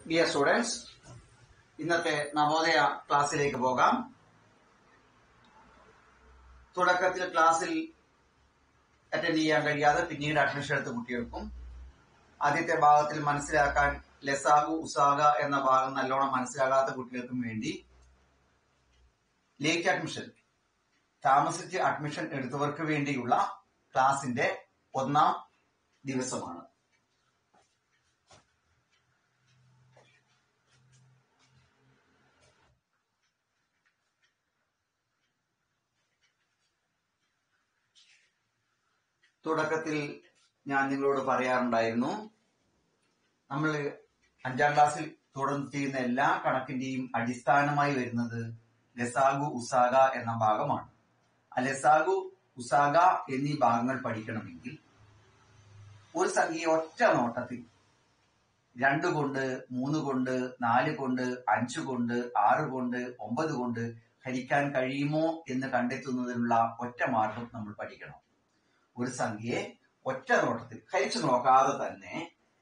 dear students ഇന്നത്തെ നവോദയ ക്ലാസ്സിലേക്ക് പോകാം തുടക്കത്തിൽ ക്ലാസ്സിൽ അറ്റൻഡ് ചെയ്യാൻ കഴിയാതെ പിന്നീട് അഡ്മിഷൻ എടുത്ത കുട്ടികൾക്കും ആദ്യത്തെ ഭാഗത്തിൽ മനസ്സിലാക്കാൻ ലസാഗു ഉസാഗ എന്ന ഭാഗം നല്ലോണം മനസ്സിലാകാത്ത കുട്ടികൾക്കും വേണ്ടി ലേറ്റ് അഡ്മിഷൻ താമസിച്ച് അഡ്മിഷൻ എടുത്തവർക്ക് വേണ്ടിയുള്ള ക്ലാസിന്റെ ഒന്നാം ദിവസമാണ് തുടക്കത്തിൽ ഞാൻ നിങ്ങളോട് പറയാറുണ്ടായിരുന്നു നമ്മൾ അഞ്ചാം ക്ലാസ്സിൽ തുടർന്ന് ചെയ്യുന്ന എല്ലാ കണക്കിന്റെയും അടിസ്ഥാനമായി വരുന്നത് ലസാഗു ഉസാഗ എന്ന ഭാഗമാണ് ആ ലസാഗു ഉസാഗ എന്നീ ഭാഗങ്ങൾ പഠിക്കണമെങ്കിൽ ഒരു സംഖ്യയെ ഒറ്റ നോട്ടത്തിൽ രണ്ട് കൊണ്ട് മൂന്ന് കൊണ്ട് നാല് കൊണ്ട് അഞ്ച് കൊണ്ട് ആറ് കൊണ്ട് ഒമ്പത് കൊണ്ട് ഹരിക്കാൻ കഴിയുമോ എന്ന് കണ്ടെത്തുന്നതിനുള്ള ഒറ്റ മാർഗം നമ്മൾ പഠിക്കണം ഒരു സംഖ്യയെ ഒറ്റ നോട്ടത്തിൽ ഹരിച്ചു നോക്കാതെ തന്നെ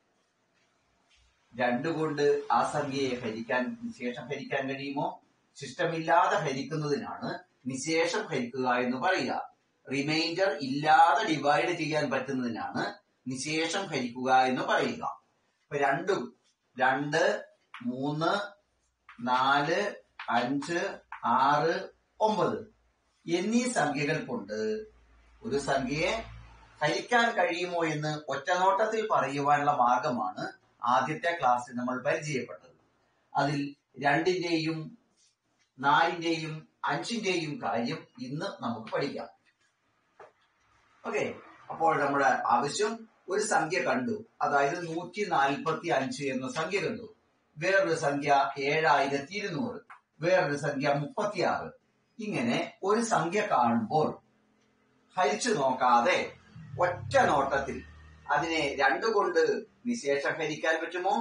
രണ്ടുകൊണ്ട് ആ സംഖ്യയെ ഹരിക്കാൻ നിശേഷം ഹരിക്കാൻ കഴിയുമോ ശിഷ്ടമില്ലാതെ ഹരിക്കുന്നതിനാണ് നിശേഷം ഹരിക്കുക എന്ന് പറയുക റിമൈൻഡർ ഇല്ലാതെ ഡിവൈഡ് ചെയ്യാൻ പറ്റുന്നതിനാണ് നിശേഷം ഹരിക്കുക എന്ന് പറയുക ഇപ്പൊ രണ്ടും രണ്ട് മൂന്ന് നാല് അഞ്ച് ആറ് ഒമ്പത് എന്നീ സംഖ്യകൾ കൊണ്ട് ഒരു സംഖ്യയെ ഹരിക്കാൻ കഴിയുമോ എന്ന് ഒറ്റനോട്ടത്തിൽ പറയുവാനുള്ള മാർഗമാണ് ആദ്യത്തെ ക്ലാസ്സിൽ നമ്മൾ പരിചയപ്പെട്ടത് അതിൽ രണ്ടിന്റെയും നാലിന്റെയും അഞ്ചിന്റെയും കാര്യം ഇന്ന് നമുക്ക് പഠിക്കാം ഓക്കെ അപ്പോൾ നമ്മുടെ ആവശ്യം ഒരു സംഖ്യ കണ്ടു അതായത് നൂറ്റി നാൽപ്പത്തി അഞ്ച് എന്ന സംഖ്യ കണ്ടു വേറൊരു സംഖ്യ ഏഴായിരത്തി ഇരുന്നൂറ് വേറൊരു സംഖ്യ മുപ്പത്തിയാറ് ഇങ്ങനെ ഒരു സംഖ്യ കാണുമ്പോൾ ഹരിച്ചു നോക്കാതെ ഒറ്റ നോട്ടത്തിൽ അതിനെ രണ്ടു കൊണ്ട് നിശേഷം ഹരിക്കാൻ പറ്റുമോ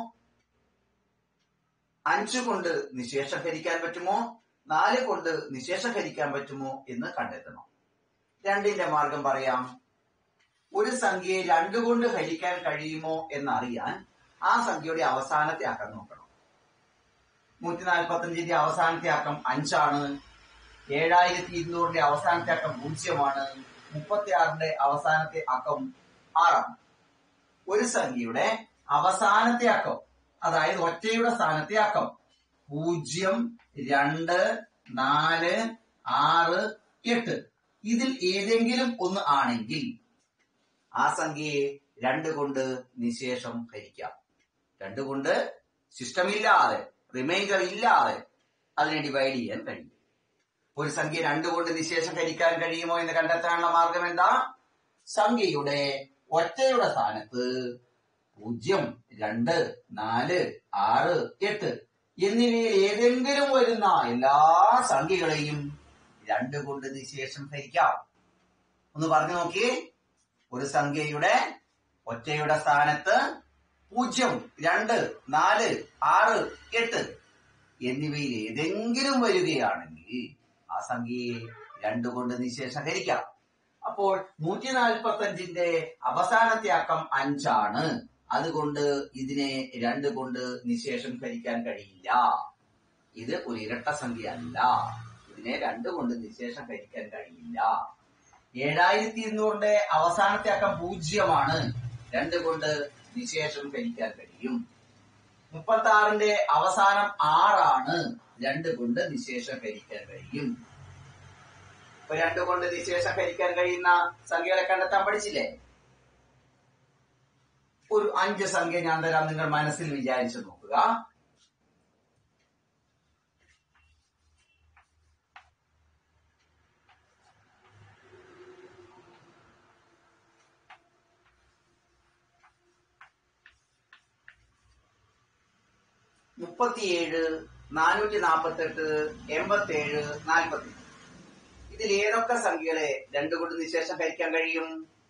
അഞ്ചു കൊണ്ട് നിശേഷം ഹരിക്കാൻ പറ്റുമോ നാല് കൊണ്ട് നിശേഷം ഹരിക്കാൻ പറ്റുമോ എന്ന് കണ്ടെത്തണം രണ്ടിന്റെ മാർഗം പറയാം ഒരു സംഖ്യയെ രണ്ടുകൊണ്ട് ഹരിക്കാൻ കഴിയുമോ എന്നറിയാൻ ആ സംഖ്യയുടെ അവസാനത്തെ അക്കം നോക്കണം നൂറ്റി നാൽപ്പത്തി അഞ്ചിന്റെ അവസാനത്തെ അക്കം അഞ്ചാണ് ഏഴായിരത്തി ഇരുന്നൂറിന്റെ അവസാനത്തെ അക്കം പൂജ്യമാണ് മുപ്പത്തി ആറിന്റെ അവസാനത്തെ അക്കം ആറാണ് ഒരു സംഖ്യയുടെ അവസാനത്തെ അക്കം അതായത് ഒറ്റയുടെ സ്ഥാനത്തെ അക്കം പൂജ്യം രണ്ട് നാല് ആറ് എട്ട് ഇതിൽ ഏതെങ്കിലും ഒന്ന് ആണെങ്കിൽ ആ സംഖ്യയെ രണ്ട് കൊണ്ട് നിശേഷം ഹരിക്കാം രണ്ട് കൊണ്ട് ശിഷ്ടമില്ലാതെ റിമൈൻഡർ ഇല്ലാതെ അതിനെ ഡിവൈഡ് ചെയ്യാൻ കഴിയും ഒരു സംഖ്യ രണ്ട് കൊണ്ട് നിശേഷം ഹരിക്കാൻ കഴിയുമോ എന്ന് കണ്ടെത്താനുള്ള മാർഗം എന്താ സംഖ്യയുടെ ഒറ്റയുടെ സ്ഥാനത്ത് പൂജ്യം രണ്ട് നാല് ആറ് എട്ട് എന്നിവയിൽ ഏതെങ്കിലും വരുന്ന എല്ലാ സംഖ്യകളെയും രണ്ട് കൊണ്ട് നിശേഷം ഹരിക്കാം ഒന്ന് പറഞ്ഞു നോക്കിയേ ഒരു സംഖ്യയുടെ ഒറ്റയുടെ സ്ഥാനത്ത് പൂജ്യം രണ്ട് നാല് ആറ് എട്ട് എന്നിവയിൽ ഏതെങ്കിലും വരികയാണെങ്കിൽ ആ സംഖ്യയെ രണ്ട് കൊണ്ട് നിശേഷം ഹരിക്കാം അപ്പോൾ നൂറ്റി നാൽപ്പത്തി അഞ്ചിന്റെ അവസാനത്തെ അക്കം അഞ്ചാണ് അതുകൊണ്ട് ഇതിനെ രണ്ട് കൊണ്ട് നിശേഷം ഹരിക്കാൻ കഴിയില്ല ഇത് ഒരു ഇരട്ട സംഖ്യ അല്ല ഇതിനെ രണ്ട് കൊണ്ട് നിശേഷം ഹരിക്കാൻ കഴിയില്ല ഏഴായിരത്തി ഇരുന്നൂറിന്റെ അവസാനത്തെ അക്കം പൂജ്യമാണ് രണ്ട് കൊണ്ട് നിശേഷം ഹരിക്കാൻ കഴിയും മുപ്പത്തി ആറിന്റെ അവസാനം ആറാണ് രണ്ട് കൊണ്ട് നിശേഷം ഹരിക്കാൻ കഴിയും ഇപ്പൊ രണ്ട് കൊണ്ട് നിശേഷം ഹരിക്കാൻ കഴിയുന്ന സംഖ്യകളെ കണ്ടെത്താൻ പഠിച്ചില്ലേ ഒരു അഞ്ച് സംഖ്യ ഞാൻ തരാം നിങ്ങൾ മനസ്സിൽ വിചാരിച്ചു നോക്കുക മുപ്പത്തിയേഴ് നാനൂറ്റി നാൽപ്പത്തെട്ട് എൺപത്തി ഏഴ് നാൽപ്പത്തി ഇതിൽ ഏതൊക്കെ സംഖ്യകളെ രണ്ടു കൊണ്ട് നിശേഷം ഹരിക്കാൻ കഴിയും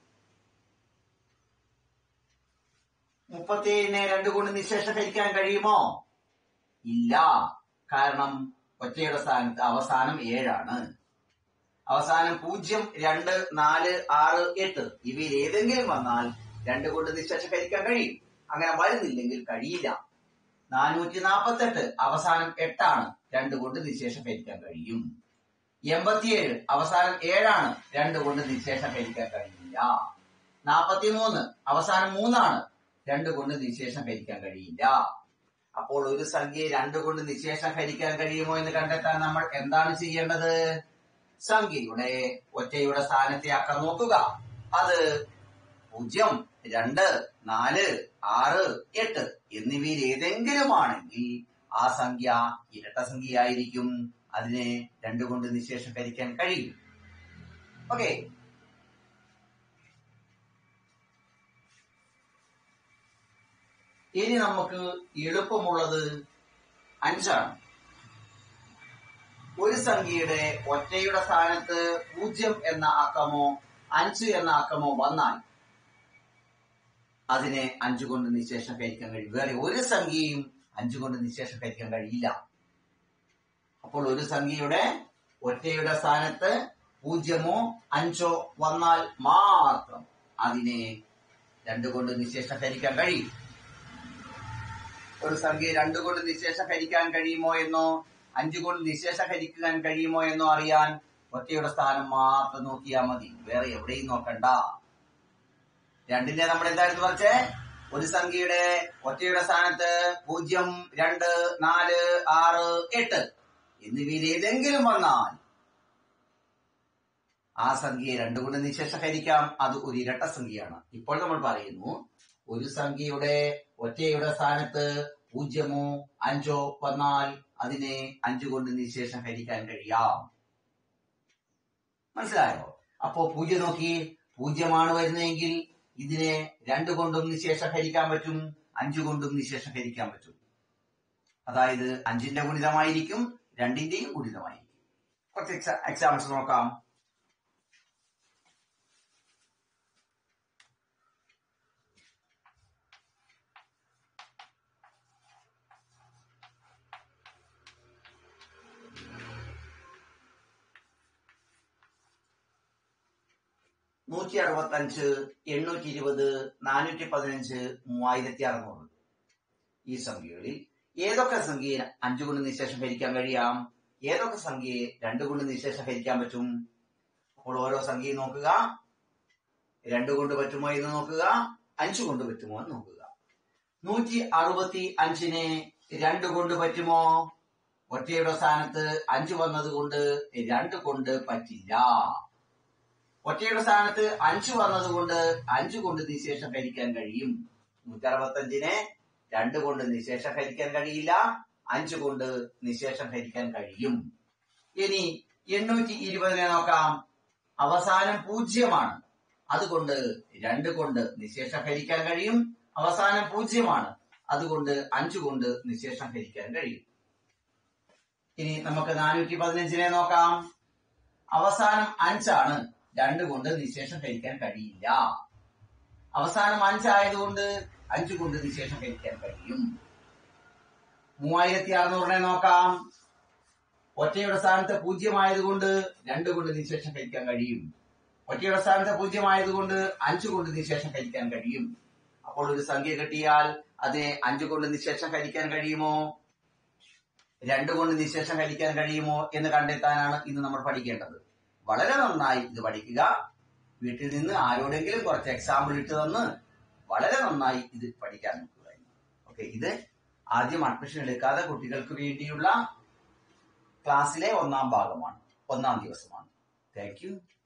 മുപ്പത്തിയേഴിനെ രണ്ടു കൊണ്ട് നിശേഷം ഹരിക്കാൻ കഴിയുമോ ഇല്ല കാരണം ഒറ്റയുടെ സ്ഥാനത്ത് അവസാനം ഏഴാണ് അവസാനം പൂജ്യം രണ്ട് നാല് ആറ് എട്ട് ഇവയിൽ ഏതെങ്കിലും വന്നാൽ രണ്ട് കൊണ്ട് നിശേഷം ഹരിക്കാൻ കഴിയും അങ്ങനെ വരുന്നില്ലെങ്കിൽ കഴിയില്ല നാനൂറ്റി നാൽപ്പത്തെട്ട് അവസാനം എട്ടാണ് രണ്ട് കൊണ്ട് നിശേഷം ഹരിക്കാൻ കഴിയും എൺപത്തിയേഴ് അവസാനം ഏഴാണ് രണ്ട് കൊണ്ട് നിശേഷം ഹരിക്കാൻ കഴിയില്ല നാൽപ്പത്തിമൂന്ന് അവസാനം മൂന്നാണ് രണ്ട് കൊണ്ട് നിശേഷം ഹരിക്കാൻ കഴിയില്ല അപ്പോൾ ഒരു സംഖ്യയെ രണ്ട് കൊണ്ട് നിശേഷം ഹരിക്കാൻ കഴിയുമോ എന്ന് കണ്ടെത്താൻ നമ്മൾ എന്താണ് ചെയ്യേണ്ടത് സംഖ്യയുടെ ഒറ്റയുടെ സ്ഥാനത്തെ അക്കം നോക്കുക അത് പൂജ്യം രണ്ട് നാല് ആറ് എട്ട് എന്നിവയിൽ ഏതെങ്കിലും ആണെങ്കിൽ ആ സംഖ്യ ഇരട്ട സംഖ്യയായിരിക്കും അതിനെ രണ്ടു കൊണ്ട് നിശേഷം ഹരിക്കാൻ കഴിയും ഓക്കെ ഇനി നമുക്ക് എളുപ്പമുള്ളത് അഞ്ചാണ് ഒരു സംഖ്യയുടെ ഒറ്റയുടെ സ്ഥാനത്ത് പൂജ്യം എന്ന അക്കമോ അഞ്ച് എന്ന അക്കമോ വന്നാൽ അതിനെ അഞ്ചു കൊണ്ട് നിശേഷം കഴിക്കാൻ കഴിയും വേറെ ഒരു സംഖ്യയും അഞ്ചു കൊണ്ട് നിശേഷം കഴിക്കാൻ കഴിയില്ല അപ്പോൾ ഒരു സംഖ്യയുടെ ഒറ്റയുടെ സ്ഥാനത്ത് പൂജ്യമോ അഞ്ചോ വന്നാൽ മാത്രം അതിനെ രണ്ടു കൊണ്ട് നിശേഷം ഹരിക്കാൻ കഴിയും ഒരു സംഖ്യ രണ്ടു കൊണ്ട് നിശേഷം ഹരിക്കാൻ കഴിയുമോ എന്നോ അഞ്ചു കൊണ്ട് നിശേഷം ഹരിക്കാൻ കഴിയുമോ എന്നോ അറിയാൻ ഒറ്റയുടെ സ്ഥാനം മാത്രം നോക്കിയാൽ മതി വേറെ എവിടെയും നോക്കണ്ട രണ്ടിന്റെ നമ്മൾ എന്തായിരുന്നു പറഞ്ഞേ ഒരു സംഖ്യയുടെ ഒറ്റയുടെ സ്ഥാനത്ത് പൂജ്യം രണ്ട് നാല് ആറ് എട്ട് എന്നിവയിൽ ഏതെങ്കിലും വന്നാൽ ആ സംഖ്യയെ രണ്ടു കൊണ്ട് നിശേഷം ഹരിക്കാം അത് ഒരു ഇരട്ട സംഖ്യയാണ് ഇപ്പോൾ നമ്മൾ പറയുന്നു ഒരു സംഖ്യയുടെ ഒറ്റയുടെ സ്ഥാനത്ത് പൂജ്യമോ അഞ്ചോ വന്നാൽ അതിനെ അഞ്ചു കൊണ്ട് നിശേഷം ഹരിക്കാൻ കഴിയാം മനസ്സിലായോ അപ്പോ പൂജ്യം നോക്കി പൂജ്യമാണ് വരുന്നതെങ്കിൽ ഇതിനെ രണ്ടു കൊണ്ടും നിശേഷം ഹരിക്കാൻ പറ്റും അഞ്ചു കൊണ്ടും നിശേഷം ഹരിക്കാൻ പറ്റും അതായത് അഞ്ചിന്റെ ഗുണിതമായിരിക്കും രണ്ടിന്റെയും ഗുണിതമായിരിക്കും കുറച്ച് എക്സാമ്പിൾസ് നോക്കാം നൂറ്റി അറുപത്തി അഞ്ച് എണ്ണൂറ്റി ഇരുപത് നാനൂറ്റി പതിനഞ്ച് മൂവായിരത്തി അറുന്നൂറ് ഈ സംഖ്യകളിൽ ഏതൊക്കെ സംഖ്യയെ അഞ്ചു കൊണ്ട് നിശേഷം ഹരിക്കാൻ കഴിയാം ഏതൊക്കെ സംഖ്യയെ രണ്ടു കൊണ്ട് നിശേഷം ഹരിക്കാൻ പറ്റും അപ്പോൾ ഓരോ സംഖ്യയും നോക്കുക രണ്ടു കൊണ്ട് പറ്റുമോ എന്ന് നോക്കുക അഞ്ചു കൊണ്ട് പറ്റുമോ എന്ന് നോക്കുക നൂറ്റി അറുപത്തി അഞ്ചിനെ രണ്ടു കൊണ്ട് പറ്റുമോ ഒറ്റയുടെ സ്ഥാനത്ത് അഞ്ച് വന്നത് കൊണ്ട് രണ്ട് കൊണ്ട് പറ്റില്ല ഒറ്റയുടെ സ്ഥാനത്ത് അഞ്ച് വന്നതുകൊണ്ട് അഞ്ചു കൊണ്ട് നിശേഷം ഹരിക്കാൻ കഴിയും നൂറ്റി അറുപത്തഞ്ചിനെ രണ്ട് കൊണ്ട് നിശേഷം ഹരിക്കാൻ കഴിയില്ല അഞ്ചു കൊണ്ട് നിശേഷം ഹരിക്കാൻ കഴിയും ഇനി എണ്ണൂറ്റി ഇരുപതിനെ നോക്കാം അവസാനം പൂജ്യമാണ് അതുകൊണ്ട് രണ്ട് കൊണ്ട് നിശേഷം ഹരിക്കാൻ കഴിയും അവസാനം പൂജ്യമാണ് അതുകൊണ്ട് അഞ്ചു കൊണ്ട് നിശേഷം ഹരിക്കാൻ കഴിയും ഇനി നമുക്ക് നാനൂറ്റി പതിനഞ്ചിനെ നോക്കാം അവസാനം അഞ്ചാണ് രണ്ട് കൊണ്ട് നിശേഷം ഹരിക്കാൻ കഴിയില്ല അവസാനം അഞ്ചായതുകൊണ്ട് അഞ്ചു കൊണ്ട് നിശേഷം ഹരിക്കാൻ കഴിയും മൂവായിരത്തി അറുന്നൂറിനെ നോക്കാം ഒറ്റയുടെ സ്ഥാനത്ത് പൂജ്യമായതുകൊണ്ട് രണ്ട് കൊണ്ട് നിശേഷം ഹരിക്കാൻ കഴിയും ഒറ്റയുടെ സ്ഥാനത്ത് പൂജ്യമായതുകൊണ്ട് അഞ്ചു കൊണ്ട് നിശേഷം ഹരിക്കാൻ കഴിയും അപ്പോൾ ഒരു സംഖ്യ കിട്ടിയാൽ അതിനെ അഞ്ചു കൊണ്ട് നിശേഷം ഹരിക്കാൻ കഴിയുമോ രണ്ട് കൊണ്ട് നിശേഷം ഹരിക്കാൻ കഴിയുമോ എന്ന് കണ്ടെത്താനാണ് ഇന്ന് നമ്മൾ പഠിക്കേണ്ടത് വളരെ നന്നായി ഇത് പഠിക്കുക വീട്ടിൽ നിന്ന് ആരോടെങ്കിലും കുറച്ച് എക്സാമ്പിൾ ഇട്ട് തന്ന് വളരെ നന്നായി ഇത് പഠിക്കാൻ നോക്കുക ഓക്കെ ഇത് ആദ്യം അഡ്മിഷൻ എടുക്കാതെ കുട്ടികൾക്ക് വേണ്ടിയുള്ള ക്ലാസ്സിലെ ഒന്നാം ഭാഗമാണ് ഒന്നാം ദിവസമാണ് താങ്ക് യു